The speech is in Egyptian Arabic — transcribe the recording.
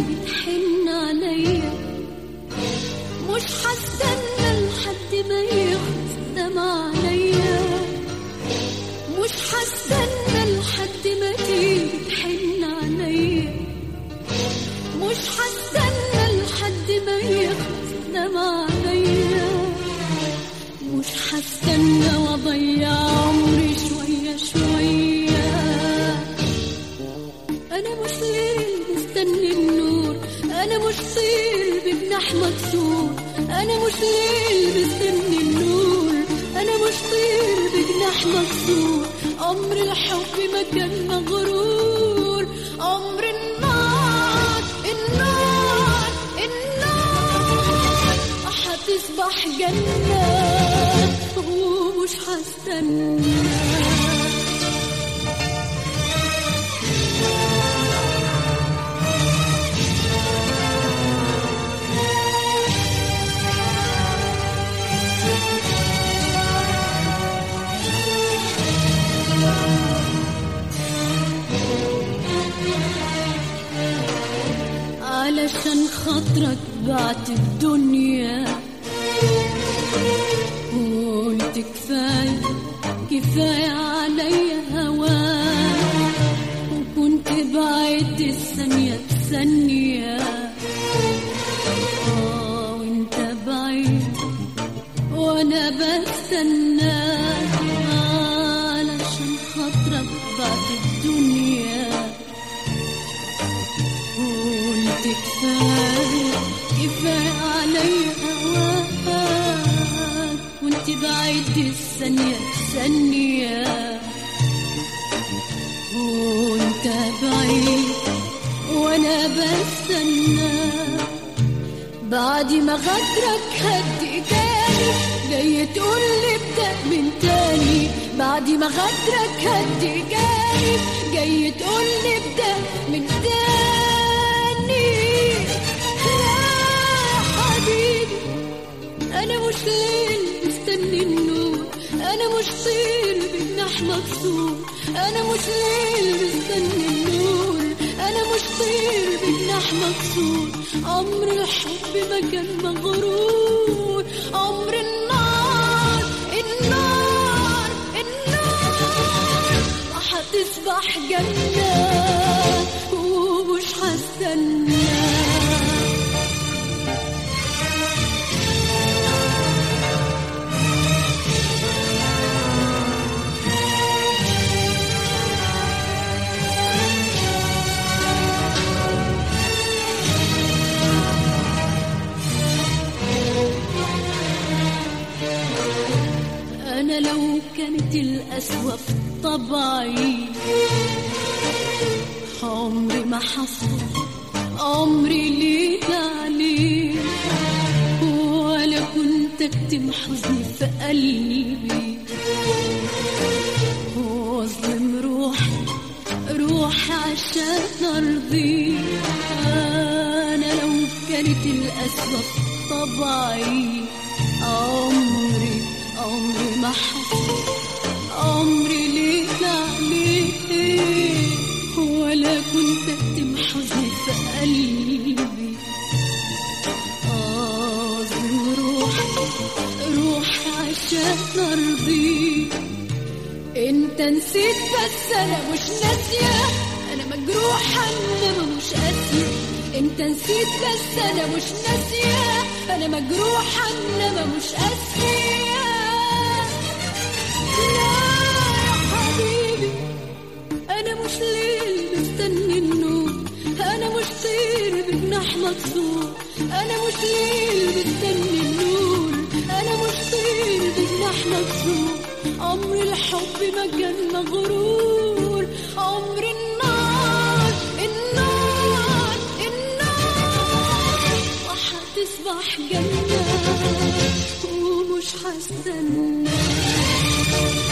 بتحن عليا مش هستنى لحد ما يخلص دمع عليا مش هستنى لحد ما تيجي تحن عليا مش هستنى لحد ما يخلص دمع عليا مش هستنى واضيع عمري شوية شوية أنا مش ليل مستني النور أنا مش طير بجناح مكسور أنا مش ليل مستني النور أنا مش طير بجناح مكسور عمر الحب ما كان مغرور عمر النار النار النار هتصبح جنة ومش هستنى علشان خاطرك بعت الدنيا قلت كفاية كفاية عليا هواك وكنت بعد الثانية بثانية آه وانت بعيد وانا بستناك علشان خاطرك بعد الدنيا قلت كفاية كفاية عليا هواك وانت بعيد الثانية ثانية وانت بعيد وانا بستنى بعد ما غدرك هدي تاني جاي تقول لي ابدأ من تاني بعد ما غدرك هدي جاني جاي تقول لي ابدأ من تاني يا حبيبي انا مش ليل مستني النور انا مش طير بجناح مكسور انا مش ليل مستني النور انا مش طير بجناح مكسور عمر الحب ما كان مغرور عمر النار النار النار هتصبح جنة ومش هستنى أنا لو كانت الأسوأ في طبعي عمري ما حصل عمري ليه عليه ولا كنت أكتم حزني في قلبي واظلم روحي روحي عشان أرضي أنا لو كانت الأسوأ في طبعي عمري عمري ما حصل عمري ليه عليه ولا كنت اكتم حزني في قلبي اظلم روحي روحي عشان ارضيك انت نسيت بس انا مش ناسيه انا مجروحه انما مش قاسيه انت نسيت بس انا مش ناسيه انا مجروحه انما مش قاسيه لا يا حبيبي انا مش ليل مستني النور انا مش طير بجناح مكسور انا مش ليل مستني النور انا مش طير بجناح مكسور عمر الحب ما كان مغرور عمر النار النار النار وهتصبح جنة ومش هستنى